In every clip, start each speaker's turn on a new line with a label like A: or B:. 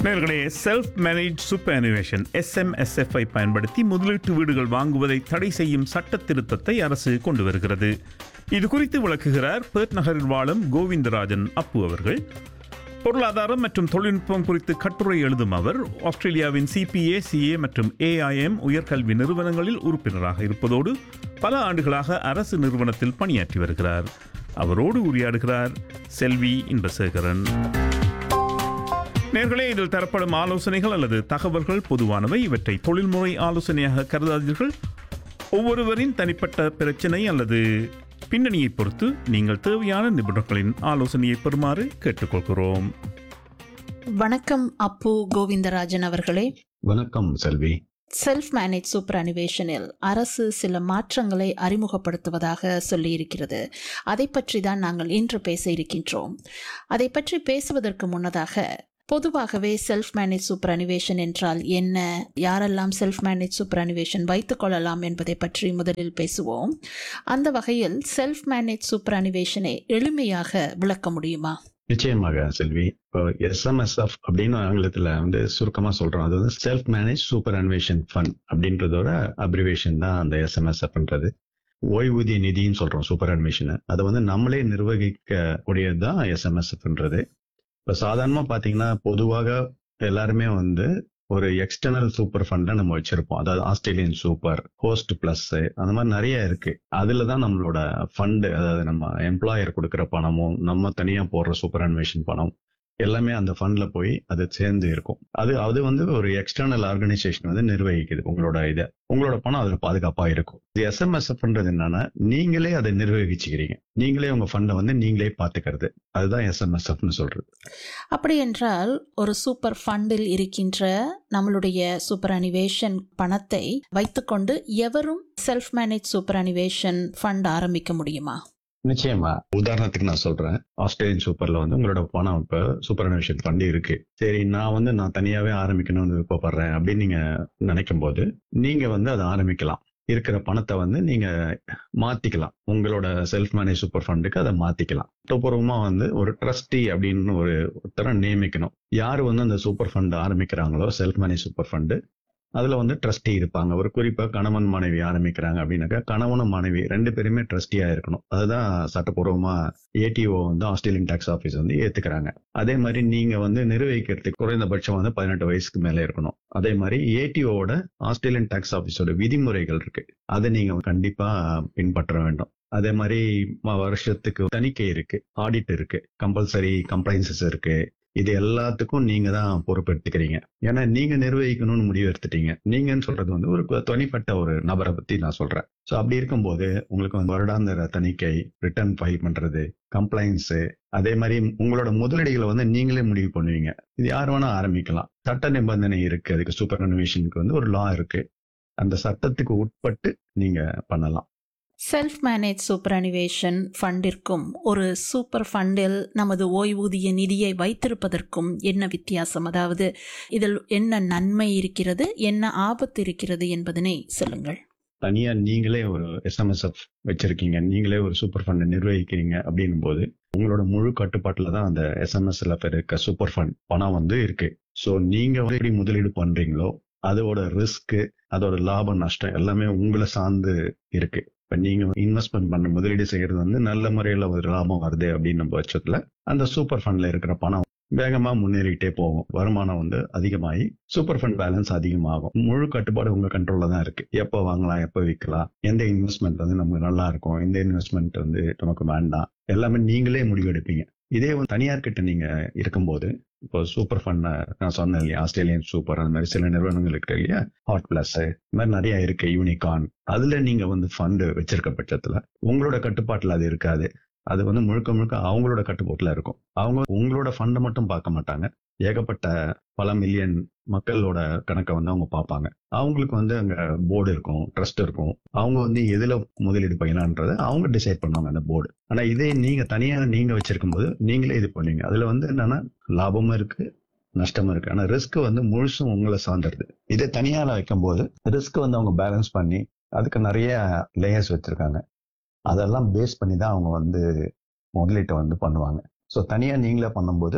A: நேர்களே self manage superannuation SMSF ஐ பயன்படுத்தி முதலீட்டு வீடுகள் வாங்குவதை தடை செய்யும் சட்ட திருத்தத்தை அரசு கொண்டு வருகிறது இது குறித்து விளக்குகிறார் பேர்ட் நகரில் வாழும் கோவிந்தராஜன் அப்பு அவர்கள் பொருளாதாரம் மற்றும் தொழில்நுட்பம் குறித்து கட்டுரை எழுதும் அவர் ஆஸ்திரேலியாவின் சிபிஏ சிஏ மற்றும் ஏஐஎம் உயர்கல்வி நிறுவனங்களில் உறுப்பினராக இருப்பதோடு பல ஆண்டுகளாக அரசு நிறுவனத்தில் பணியாற்றி வருகிறார் அவரோடு உரையாடுகிறார் செல்வி இன்பசேகரன் நேர்களே இதில் தரப்படும் ஆலோசனைகள் அல்லது தகவல்கள் பொதுவானவை இவற்றை தொழில்முறை ஆலோசனையாக கருதாதீர்கள் ஒவ்வொருவரின் தனிப்பட்ட பிரச்சனை அல்லது பின்னணியை பொறுத்து நீங்கள் தேவையான நிபுணர்களின் ஆலோசனையை பெறுமாறு கேட்டுக்கொள்கிறோம்
B: வணக்கம் அப்பு கோவிந்தராஜன் அவர்களே
C: வணக்கம் செல்வி
B: செல்ஃப் மேனேஜ் சூப்பர் அனிவேஷனில் அரசு சில மாற்றங்களை அறிமுகப்படுத்துவதாக சொல்லியிருக்கிறது அதை பற்றி தான் நாங்கள் இன்று பேச இருக்கின்றோம் அதை பற்றி பேசுவதற்கு முன்னதாக பொதுவாகவே செல்ஃப் மேனேஜ் சூப்பர் அனிவேஷன் என்றால் என்ன யாரெல்லாம் செல்ஃப் மேனேஜ் சூப்பர் அனிவேஷன் வைத்துக் கொள்ளலாம் என்பதை பற்றி முதலில் பேசுவோம் அந்த வகையில் செல்ஃப் மேனேஜ் சூப்பர் அனிவேஷனை எளிமையாக விளக்க முடியுமா
C: நிச்சயமாக செல்வி இப்போ எஸ்எம்எஸ்எஃப் அப்படின்னு ஆங்கிலத்துல வந்து சுருக்கமா சொல்றோம் அது வந்து self manage superannuation fund அப்படின்றதோட அப்ரிவேஷன் தான் அந்த எஸ்எம்எஸ்எஃப்ன்றது ஓய்வூதிய நிதின்னு சொல்றோம் சூப்பர் அன்வேஷனை அதை வந்து நம்மளே நிர்வகிக்க கூடியது தான் எஸ்எம்எஸ்எஃப்ன்றது இப்போ சாதாரணமா பாத்தீங்கன்னா பொதுவாக எல்லாருமே வந்து ஒரு எக்ஸ்டர்னல் சூப்பர் ஃபண்டை நம்ம வச்சிருப்போம் அதாவது ஆஸ்திரேலியன் சூப்பர் ஹோஸ்ட் பிளஸ் அந்த மாதிரி நிறைய இருக்கு அதுல தான் நம்மளோட ஃபண்டு அதாவது நம்ம எம்ப்ளாயர் கொடுக்குற பணமும் நம்ம தனியா போடுற சூப்பர் அன்வேஷன் பணம் எல்லாமே அந்த ஃபண்ட்ல போய் அது சேர்ந்து இருக்கும் அது அது வந்து ஒரு எக்ஸ்டர்னல் ஆர்கனைசேஷன் வந்து நிர்வகிக்குது உங்களோட இதை உங்களோட பணம் அதுல பாதுகாப்பா இருக்கும் இது எஸ்எம்எஸ்எஃப்ன்றது என்னன்னா நீங்களே அதை நிர்வகிச்சுக்கிறீங்க நீங்களே உங்க ஃபண்டை வந்து நீங்களே பாத்துக்கிறது அதுதான் எஸ்எம்எஸ்எஃப்னு சொல்றது
B: அப்படி என்றால் ஒரு சூப்பர் ஃபண்டில் இருக்கின்ற நம்மளுடைய சூப்பர் அனிவேஷன் பணத்தை வைத்துக்கொண்டு எவரும் self manage superannuation fund ஆரம்பிக்க முடியுமா
C: நிச்சயமா உதாரணத்துக்கு நான் சொல்றேன் ஆஸ்திரேலியன் சூப்பர்ல வந்து உங்களோட பணம் இப்ப சூப்பர் அனுவேஷன் ஃபண்ட் இருக்கு சரி நான் வந்து நான் தனியாவே ஆரம்பிக்கணும்னு விருப்பப்படுறேன் அப்படின்னு நீங்க நினைக்கும் போது நீங்க வந்து அதை ஆரம்பிக்கலாம் இருக்கிற பணத்தை வந்து நீங்க மாத்திக்கலாம் உங்களோட செல்ஃப் மேனேஜ் சூப்பர் ஃபண்டுக்கு அதை மாத்திக்கலாம் சட்டப்பூர்வமா வந்து ஒரு ட்ரஸ்டி அப்படின்னு ஒரு ஒருத்தரை நியமிக்கணும் யாரு வந்து அந்த சூப்பர் ஃபண்ட் ஆரம்பிக்கிறாங்களோ செல்ஃப் மேனேஜ் சூப்பர் ஃபண்டு அதுல வந்து ட்ரஸ்டி இருப்பாங்க ஒரு குறிப்பா கணவன் மனைவி ஆரம்பிக்கிறாங்க அப்படின்னாக்கா கணவனும் மனைவி ரெண்டு பேருமே ட்ரஸ்டியா இருக்கணும் அதுதான் சட்டப்பூர்வமா ஏடிஓ வந்து ஆஸ்திரேலியன் டாக்ஸ் ஆஃபீஸ் வந்து ஏத்துக்கிறாங்க அதே மாதிரி நீங்க வந்து நிர்வகிக்கிறதுக்கு குறைந்தபட்சம் வந்து பதினெட்டு வயசுக்கு மேல இருக்கணும் அதே மாதிரி ஏடிஓட ஆஸ்திரேலியன் டாக்ஸ் ஆஃபீஸோட விதிமுறைகள் இருக்கு அதை நீங்க கண்டிப்பா பின்பற்ற வேண்டும் அதே மாதிரி ம- வருஷத்துக்கு தணிக்கை இருக்கு ஆடிட் இருக்கு கம்பல்சரி கம்ப்ளைன்சஸ் இருக்கு இது எல்லாத்துக்கும் நீங்க தான் பொறுப்பெடுத்துக்கிறீங்க ஏன்னா நீங்க நிர்வகிக்கணும்னு முடிவு எடுத்துட்டீங்க நீங்கன்னு சொல்றது வந்து ஒரு தனிப்பட்ட ஒரு நபரை பத்தி நான் சொல்றேன் சோ அப்படி இருக்கும்போது உங்களுக்கு வந்து வருடாந்திர தணிக்கை ரிட்டர்ன் ஃபைல் பண்றது கம்ப்ளைண்ட்ஸ் அதே மாதிரி உங்களோட முதலீடுகளை வந்து நீங்களே முடிவு பண்ணுவீங்க இது யார் வேணா ஆரம்பிக்கலாம் சட்ட நிபந்தனை இருக்கு அதுக்கு சூப்பர் அனுவேஷனுக்கு வந்து ஒரு லா இருக்கு அந்த சட்டத்துக்கு உட்பட்டு நீங்க பண்ணலாம்
B: செல்ஃப் மேனேஜ் சூப்பர் அனிவேஷன் ஃபண்டிற்கும் ஒரு சூப்பர் ஃபண்டில் நமது ஓய்வூதிய நிதியை வைத்திருப்பதற்கும் என்ன வித்தியாசம் அதாவது இதில் என்ன நன்மை இருக்கிறது என்ன ஆபத்து இருக்கிறது என்பதனை சொல்லுங்கள்
C: தனியா நீங்களே ஒரு எஸ்எம்எஸ்எஃப் வச்சிருக்கீங்க நீங்களே ஒரு சூப்பர் ஃபண்ட் நிர்வகிக்கிறீங்க அப்படின்னும் போது உங்களோட முழு கட்டுப்பாட்டுல தான் அந்த எஸ்எம்எஸ்ல இருக்க சூப்பர் ஃபண்ட் பணம் வந்து இருக்கு சோ நீங்க வந்து எப்படி முதலீடு பண்றீங்களோ அதோட ரிஸ்க் அதோட லாப நஷ்டம் எல்லாமே உங்களை சார்ந்து இருக்கு இப்ப நீங்க இன்வெஸ்ட்மெண்ட் பண்ண முதலீடு செய்யறது வந்து நல்ல முறையில ஒரு லாபம் வருது அப்படின்னும் பட்சத்துல அந்த சூப்பர் ஃபண்ட்ல இருக்கிற பணம் வேகமா முன்னேறிட்டே போகும் வருமானம் வந்து அதிகமாகி சூப்பர் ஃபண்ட் பேலன்ஸ் அதிகமாகும் முழு கட்டுப்பாடு உங்க கண்ட்ரோல்ல தான் இருக்கு எப்போ வாங்கலாம் எப்போ விற்கலாம் எந்த இன்வெஸ்ட்மெண்ட் வந்து நமக்கு நல்லா இருக்கும் எந்த இன்வெஸ்ட்மெண்ட் வந்து நமக்கு வேண்டாம் எல்லாமே நீங்களே முடிவெடுப்பீங்க இதே வந்து தனியார் கிட்ட நீங்க இருக்கும்போது இப்போ சூப்பர் ஃபண்ட் நான் சொன்னேன் இல்லையா ஆஸ்திரேலியன் சூப்பர் அந்த மாதிரி சில நிறுவனங்கள் இருக்கு இல்லையா ஹாட் பிளஸ் இந்த மாதிரி நிறைய இருக்கு யூனிகான் அதுல நீங்க வந்து ஃபண்ட் வச்சிருக்க பட்சத்துல உங்களோட கட்டுப்பாட்டுல அது இருக்காது அது வந்து முழுக்க முழுக்க அவங்களோட கட்டுப்பாட்டுல இருக்கும் அவங்க உங்களோட ஃபண்டை மட்டும் பார்க்க மாட்டாங்க ஏகப்பட்ட பல மில்லியன் மக்களோட கணக்கை வந்து அவங்க பார்ப்பாங்க அவங்களுக்கு வந்து அங்க போர்டு இருக்கும் ட்ரஸ்ட் இருக்கும் அவங்க வந்து எதுல முதலீடு பண்ணலான்றத அவங்க டிசைட் பண்ணுவாங்க அந்த போர்டு ஆனா இதே நீங்க தனியா நீங்க வச்சிருக்கும் போது நீங்களே இது பண்ணுவீங்க அதுல வந்து என்னன்னா லாபமும் இருக்கு நஷ்டமும் இருக்கு ஆனா ரிஸ்க் வந்து முழுசும் உங்களை சார்ந்துருது இதே தனியார வைக்கும் போது ரிஸ்க் வந்து அவங்க பேலன்ஸ் பண்ணி அதுக்கு நிறைய லேயர்ஸ் வச்சிருக்காங்க அதெல்லாம் பேஸ் பண்ணி தான் அவங்க வந்து முதலீட்டை வந்து பண்ணுவாங்க ஸோ தனியாக நீங்களே பண்ணும்போது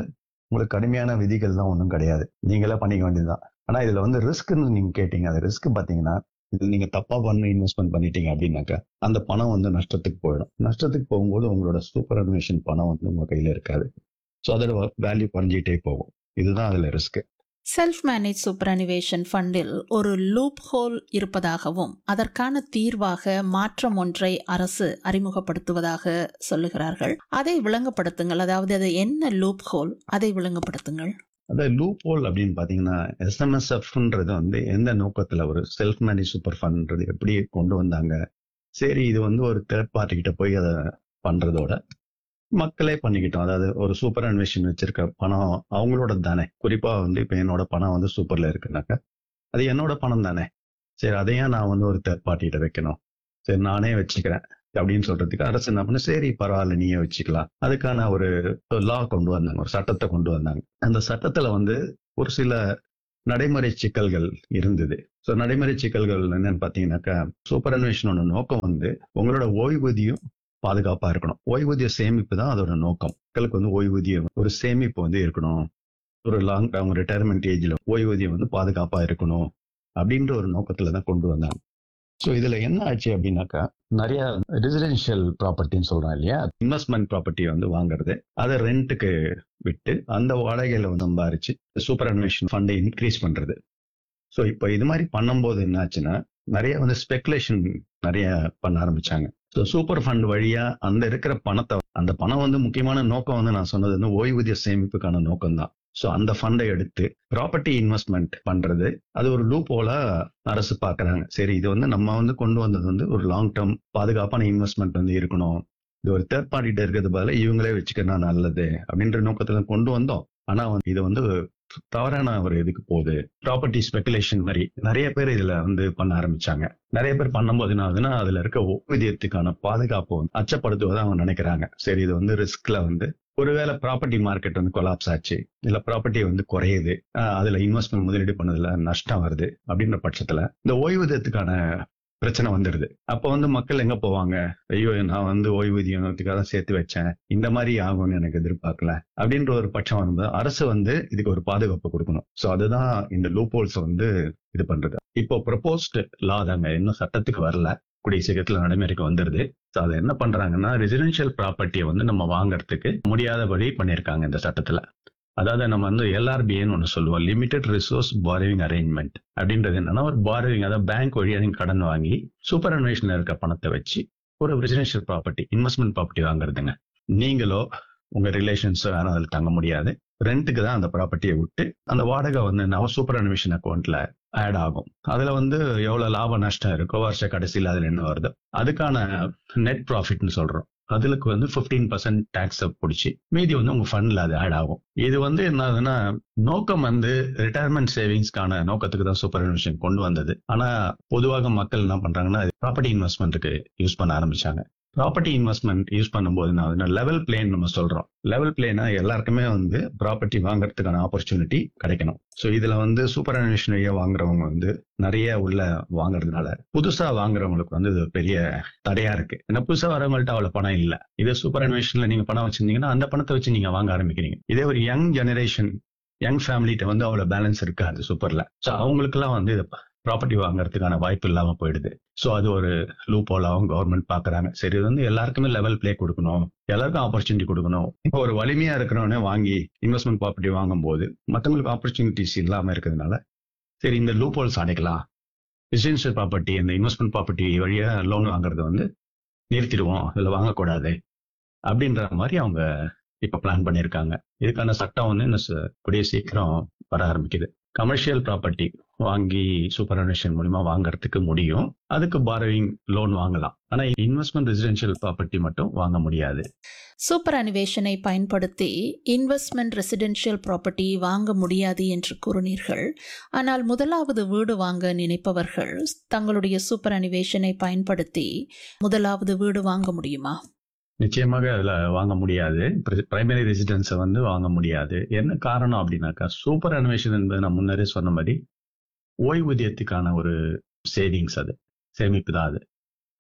C: உங்களுக்கு கடுமையான விதிகள்லாம் ஒன்றும் கிடையாது நீங்களே பண்ணிக்க வேண்டியதுதான் ஆனா இதுல வந்து ரிஸ்க்னு நீங்க கேட்டீங்க அது ரிஸ்க் பாத்தீங்கன்னா இது நீங்க தப்பா பண்ணி இன்வெஸ்ட்மெண்ட் பண்ணிட்டீங்க அப்படின்னாக்கா அந்த பணம் வந்து நஷ்டத்துக்கு போயிடும் நஷ்டத்துக்கு போகும்போது உங்களோட சூப்பர் அனிமேஷன் பணம் வந்து உங்க கையில இருக்காது ஸோ அதோட வேல்யூ குறைஞ்சிட்டே போகும் இதுதான் அதுல ரிஸ்க்
B: செல்ஃப் மேனேஜ் சூப்பரனிவேஷன் ஃபண்டில் ஒரு லூப் ஹோல் இருப்பதாகவும் அதற்கான தீர்வாக மாற்றம் ஒன்றை அரசு அறிமுகப்படுத்துவதாக சொல்லுகிறார்கள் அதை விளங்கப்படுத்துங்கள் அதாவது அது என்ன லூப் ஹோல் அதை விளங்கப்படுத்துங்கள்
C: அந்த லூப் ஹோல் அப்படின்னு பாத்தீங்கன்னா எஸ்எம்எஸ்எஃப்ன்றது வந்து எந்த நோக்கத்துல ஒரு செல்ஃப் மேனேஜ் சூப்பர் ஃபண்ட்ன்றது எப்படி கொண்டு வந்தாங்க சரி இது வந்து ஒரு தேர்ட் பார்ட்டி கிட்ட போய் அதை பண்றதோட மக்களே பண்ணிக்கிட்டோம் அதாவது ஒரு சூப்பர் அன்வேஷன் வச்சிருக்க பணம் அவங்களோட தானே குறிப்பா வந்து இப்ப என்னோட பணம் வந்து சூப்பர்ல இருக்குனாக்கா அது என்னோட பணம் தானே சரி அதையும் நான் வந்து ஒரு தேர்ட் பார்ட்டிகிட்ட வைக்கணும் சரி நானே வச்சுக்கிறேன் அப்படின்னு சொல்றதுக்கு அரசு என்ன பண்ணு சரி பரவாயில்ல நீயே வச்சுக்கலாம் அதுக்கான ஒரு லா கொண்டு வந்தாங்க ஒரு சட்டத்தை கொண்டு வந்தாங்க அந்த சட்டத்துல வந்து ஒரு சில நடைமுறை சிக்கல்கள் இருந்தது ஸோ நடைமுறை சிக்கல்கள் என்னன்னு பார்த்தீங்கன்னாக்கா சூப்பர் அன்வேஷனோட நோக்கம் வந்து உங்களோட ஓய்வூதியம் பாதுகாப்பா இருக்கணும் ஓய்வூதிய சேமிப்பு தான் அதோட நோக்கம் மக்களுக்கு வந்து ஓய்வூதியம் ஒரு சேமிப்பு வந்து இருக்கணும் ஒரு லாங் அவங்க ரிட்டையர்மெண்ட் ஏஜ்ல ஓய்வூதியம் வந்து பாதுகாப்பா இருக்கணும் அப்படின்ற ஒரு நோக்கத்துல தான் கொண்டு வந்தாங்க ஸோ இதுல என்ன ஆச்சு அப்படின்னாக்கா நிறைய ரெசிடென்ஷியல் ப்ராப்பர்ட்டின்னு சொல்றோம் இல்லையா இன்வெஸ்ட்மெண்ட் ப்ராப்பர்ட்டியை வந்து வாங்குறது அதை ரெண்ட்டுக்கு விட்டு அந்த வாடகையில வந்து சம்பாரிச்சு சூப்பர் அன்வேஷன் ஃபண்டை இன்க்ரீஸ் பண்றது ஸோ இப்போ இது மாதிரி பண்ணும்போது என்ன ஆச்சுன்னா நிறைய வந்து ஸ்பெகுலேஷன் நிறைய பண்ண ஆரம்பிச்சாங்க ஸோ சூப்பர் ஃபண்ட் வழியா அந்த இருக்கிற பணத்தை அந்த பணம் வந்து முக்கியமான நோக்கம் வந்து நான் சொன்னது வந்து ஓய்வூதிய சேமிப்புக்கான நோக்கம் தான் ஸோ அந்த ஃபண்டை எடுத்து ப்ராப்பர்ட்டி இன்வெஸ்ட்மெண்ட் பண்றது அது ஒரு லூப் போல அரசு பாக்குறாங்க சரி இது வந்து நம்ம வந்து கொண்டு வந்தது வந்து ஒரு லாங் டேர்ம் பாதுகாப்பான இன்வெஸ்ட்மெண்ட் வந்து இருக்கணும் இது ஒரு தேர்ட் பார்ட்டிட்ட இருக்கிறது பதிலாக இவங்களே வச்சுக்கணும் நல்லது அப்படின்ற நோக்கத்துல கொண்டு வந்தோம் ஆனா வந்து இது வந்து தவறான ஒரு இதுக்கு போகுது ப்ராப்பர்ட்டி ஸ்பெகுலேஷன் மாதிரி நிறைய பேர் இதுல வந்து பண்ண ஆரம்பிச்சாங்க நிறைய பேர் பண்ணும்போது என்ன ஆகுதுன்னா அதுல இருக்க ஓய்வூதியத்துக்கான பாதுகாப்பு வந்து அச்சப்படுத்துவதை அவங்க நினைக்கிறாங்க சரி இது வந்து ரிஸ்க்ல வந்து ஒருவேளை ப்ராப்பர்ட்டி மார்க்கெட் வந்து கொலாப்ஸ் ஆச்சு இல்ல ப்ராப்பர்ட்டி வந்து குறையுது ஆஹ் அதுல இன்வெஸ்ட்மெண்ட் முதலீடு பண்ணதுல நஷ்டம் வருது அப்படின்ற பட்சத்துல இந்த ஓய்வூதியத்துக்கான பிரச்சனை வந்துடுது அப்ப வந்து மக்கள் எங்க போவாங்க ஐயோ நான் வந்து ஓய்வூதியத்துக்காக தான் சேர்த்து வச்சேன் இந்த மாதிரி ஆகும்னு எனக்கு எதிர்பார்க்கல அப்படின்ற ஒரு பட்சம் வரும்போது அரசு வந்து இதுக்கு ஒரு பாதுகாப்பு கொடுக்கணும் சோ அதுதான் இந்த லூப் ஹோல்ஸ் வந்து இது பண்றது இப்போ ப்ரொபோஸ்ட் லா தாங்க இன்னும் சட்டத்துக்கு வரல கூடிய சீக்கிரத்துல நடைமுறைக்கு வந்துருது ஸோ அதை என்ன பண்றாங்கன்னா ரெசிடென்ஷியல் ப்ராப்பர்ட்டியை வந்து நம்ம வாங்குறதுக்கு முடியாதபடி பண்ணியிருக்காங்க இந்த சட்டத்துல அதாவது நம்ம வந்து எல்ஆர்பிஏன்னு ஒன்று சொல்லுவோம் லிமிடெட் ரிசோர்ஸ் பாரோவிங் அரேஞ்ச்மெண்ட் அப்படின்றது என்னன்னா ஒரு பாரோவிங் அதாவது பேங்க் வழியாக நீங்க கடன் வாங்கி சூப்பர் அன்வேஷன்ல இருக்க பணத்தை வச்சு ஒரு ரெசிடென்ஷியல் ப்ராப்பர்ட்டி இன்வெஸ்ட்மெண்ட் ப்ராப்பர்ட்டி வாங்குறதுங்க நீங்களோ உங்க ரிலேஷன்ஸோ யாரும் அதில் தங்க முடியாது ரெண்ட்டுக்கு தான் அந்த ப்ராப்பர்ட்டியை விட்டு அந்த வாடகை வந்து நம்ம சூப்பர் அன்வேஷன் அக்கௌண்ட்ல ஆட் ஆகும் அதுல வந்து எவ்வளவு லாப நஷ்டம் இருக்கோ வருஷ கடைசியில் அதுல என்ன வருதோ அதுக்கான நெட் ப்ராஃபிட்னு சொல்றோம் அதுக்கு வந்து பிப்டீன் பர்சன்ட் டேக்ஸ் பிடிச்சி மீதி வந்து உங்க ஃபண்ட்ல அது ஆட் ஆகும் இது வந்து என்னதுன்னா நோக்கம் வந்து ரிட்டையர்மெண்ட் சேவிங்ஸ்க்கான நோக்கத்துக்கு தான் சூப்பர் அன்வேஷன் கொண்டு வந்தது ஆனா பொதுவாக மக்கள் என்ன பண்றாங்கன்னா ப்ராப்பர்ட்டி இன்வெஸ்ட்மெண்ட்டுக்கு யூஸ் பண்ண ஆரம்பிச்சாங்க ப்ராப்பர்ட்டி இன்வெஸ்ட்மெண்ட் யூஸ் பண்ணும்போது நான் லெவல் பிளேன் நம்ம சொல்றோம் லெவல் பிளேனா எல்லாருக்குமே வந்து ப்ராப்பர்ட்டி வாங்குறதுக்கான ஆப்பர்ச்சுனிட்டி கிடைக்கணும் ஸோ இதுல வந்து சூப்பர் அன்வேஷன் வழியா வாங்குறவங்க வந்து நிறைய உள்ள வாங்குறதுனால புதுசா வாங்குறவங்களுக்கு வந்து இது பெரிய தடையா இருக்கு ஏன்னா புதுசா வரவங்கள்ட்ட அவ்வளவு பணம் இல்ல இதே சூப்பர் அன்வேஷன்ல நீங்க பணம் வச்சிருந்தீங்கன்னா அந்த பணத்தை வச்சு நீங்க வாங்க ஆரம்பிக்கிறீங்க இதே ஒரு யங் ஜெனரேஷன் யங் ஃபேமிலிட்ட வந்து அவ்வளவு பேலன்ஸ் இருக்காது சூப்பர்ல ஸோ அவங்களுக்குலாம் வந்து இது ப்ராப்பர்ட்டி வாங்குறதுக்கான வாய்ப்பு இல்லாம போயிடுது ஸோ அது ஒரு லூப் போலாவும் கவர்மெண்ட் பாக்குறாங்க சரி இது வந்து எல்லாருக்குமே லெவல் பிளே கொடுக்கணும் எல்லாருக்கும் ஆப்பர்ச்சுனிட்டி கொடுக்கணும் இப்போ ஒரு வலிமையா இருக்கிறவனே வாங்கி இன்வெஸ்ட்மெண்ட் ப்ராப்பர்ட்டி வாங்கும் போது மற்றவங்களுக்கு ஆப்பர்ச்சுனிட்டிஸ் இல்லாம இருக்கிறதுனால சரி இந்த லூப் ஹோல்ஸ் அடைக்கலாம் ரெசிடென்ஷியல் ப்ராப்பர்ட்டி இந்த இன்வெஸ்ட்மெண்ட் ப்ராப்பர்ட்டி வழியா லோன் வாங்குறத வந்து நிறுத்திடுவோம் இதில் வாங்கக்கூடாது அப்படின்ற மாதிரி அவங்க இப்ப பிளான் பண்ணியிருக்காங்க இதுக்கான சட்டம் வந்து இன்னும் ச- கூடிய சீக்கிரம் வர ஆரம்பிக்குது கமர்ஷியல் ப்ராப்பர்ட்டி வாங்கி சூப்பர் அனுஷன் மூலியமா வாங்குறதுக்கு முடியும் அதுக்கு பாரோவிங் லோன் வாங்கலாம் ஆனா இன்வெஸ்ட்மெண்ட் ரெசிடென்ஷியல் ப்ராப்பர்ட்டி மட்டும் வாங்க முடியாது
B: சூப்பர் அனிவேஷனை பயன்படுத்தி இன்வெஸ்ட்மெண்ட் ரெசிடென்ஷியல் ப்ராப்பர்ட்டி வாங்க முடியாது என்று கூறினீர்கள் ஆனால் முதலாவது வீடு வாங்க நினைப்பவர்கள் தங்களுடைய சூப்பர் அனிவேஷனை பயன்படுத்தி முதலாவது வீடு வாங்க முடியுமா
C: நிச்சயமாக அதுல வாங்க முடியாது பிரைமரி ரெசிடென்ஸை வந்து வாங்க முடியாது என்ன காரணம் அப்படின்னாக்கா சூப்பர் அனிவேஷன் என்பது நான் முன்னரே சொன்ன மாதிரி ஓய்வூதியத்துக்கான ஒரு சேவிங்ஸ் அது சேமிப்பு தான் அது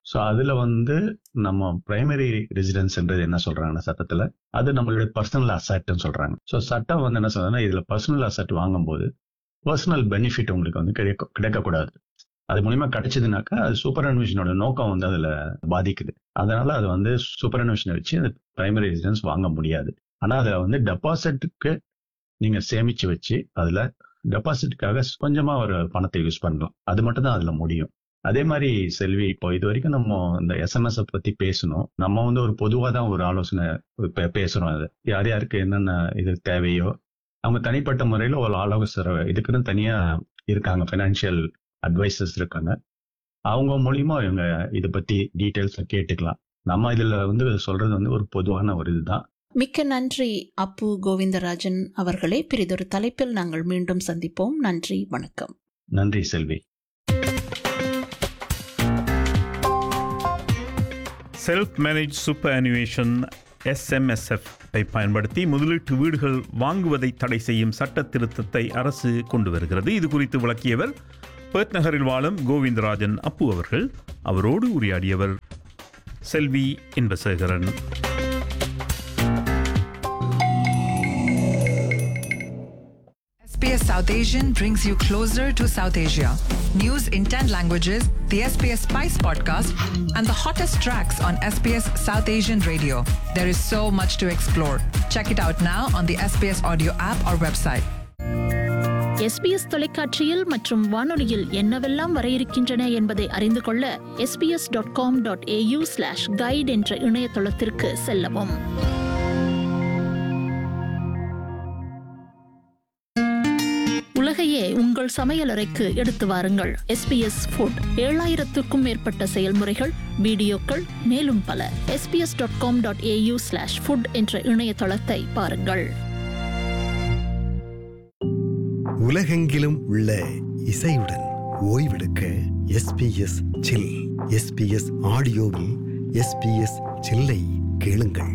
C: ஸோ அதுல வந்து நம்ம பிரைமரி ரெசிடென்ஸ்ன்றது என்ன சொல்றாங்கன்னா சட்டத்துல அது நம்மளுடைய பர்சனல் அசட்னு சொல்றாங்க ஸோ சட்டம் வந்து என்ன சொல்றதுன்னா இதுல பர்சனல் அசட் வாங்கும்போது பர்சனல் பெனிஃபிட் உங்களுக்கு வந்து கிடைக்க கிடைக்கக்கூடாது அது மூலியமா கிடைச்சதுனாக்கா அது சூப்பர் அன்வேஷனோட நோக்கம் வந்து அதுல பாதிக்குது அதனால அது வந்து சூப்பர் அன்வேஷனை வச்சு அது பிரைமரி ரெசிடென்ஸ் வாங்க முடியாது ஆனா அதுல வந்து டெபாசிட்டுக்கு நீங்க சேமிச்சு வச்சு அதுல டெபாசிட்டுக்காக கொஞ்சமா ஒரு பணத்தை யூஸ் பண்ணலாம் அது மட்டும் தான் அதுல முடியும் அதே மாதிரி செல்வி இப்போ இது வரைக்கும் நம்ம இந்த எஸ்எம்எஸ் பத்தி பேசணும் நம்ம வந்து ஒரு பொதுவா தான் ஒரு ஆலோசனை பே- பேசுறோம் அது யார் யாருக்கு என்னென்ன இது தேவையோ அவங்க தனிப்பட்ட முறையில ஒரு ஆலோசனை இதுக்குன்னு தனியா இருக்காங்க ஃபைனான்சியல் அட்வைசர்ஸ் இருக்காங்க அவங்க மூலியமா இவங்க இதை பத்தி டீட்டெயில்ஸ் கேட்டுக்கலாம் நம்ம இதுல வந்து சொல்றது வந்து ஒரு பொதுவான ஒரு இதுதான்
B: மிக்க நன்றி அப்பு கோவிந்தராஜன் அவர்களே பிரிதொரு தலைப்பில் நாங்கள் மீண்டும் சந்திப்போம் நன்றி வணக்கம்
C: நன்றி Selvi
A: self manage superannuation SMSF ஐ பயன்படுத்தி முதலீட்டு வீடுகள் வாங்குவதை தடை செய்யும் சட்ட திருத்தத்தை அரசு கொண்டு வருகிறது இது குறித்து விளக்கியவர் பெர்த் நகரில் வாழும் கோவிந்தராஜன் அப்பு அவர்கள் அவரோடு உரையாடியவர் Selvi Inbasekaran
D: SBS South Asian brings you closer to South Asia. News in 10 languages, the SBS Spice podcast, and the hottest tracks on SBS South Asian radio. There is so much to explore. Check it out now on the SBS audio app or website.
E: SBS தொலைக்காட்சியில் மற்றும் வானொலியில் என்னவெல்லாம் வர இருக்கின்றன என்பதை அறிந்து கொள்ள SBS dot com dot AU slash guide என்ற இணையதளத்திற்கு செல்லவும் உலகையே உங்கள் சமையலறைக்கு எடுத்து வாருங்கள் எஸ்பிஎஸ் ஃபுட் ஏழாயிரத்துக்கும் மேற்பட்ட செயல்முறைகள் வீடியோக்கள் மேலும் பல SBS dot com dot AU slash food என்ற இணையதளத்தை பாருங்கள்
F: உலகெங்கிலும் உள்ள இசையுடன் ஓய்வெடுக்க எஸ்பிஎஸ் சில் எஸ்பிஎஸ் ஆடியோவில் எஸ்பிஎஸ் சில்லை கேளுங்கள்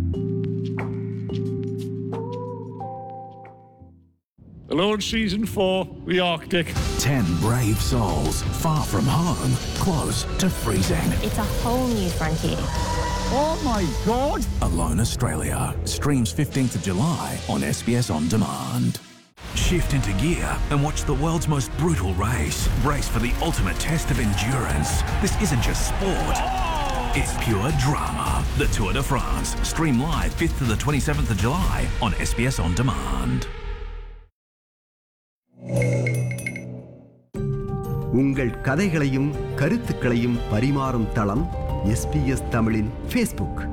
G: Launch season four, the Arctic.
H: Ten brave souls, far from home, close to freezing.
I: It's a whole new frontier.
G: Oh my god!
H: Alone Australia streams 15th of July on SBS On Demand. Shift into gear and watch the world's most brutal race. Race for the ultimate test of endurance. This isn't just sport. It's pure drama. The Tour de France. Stream live 5th to the 27th of July on SBS On Demand.
F: உங்கள் கதைகளையும் கருத்துக்களையும் பரிமாறும் தளம் SBS தமிழின் Facebook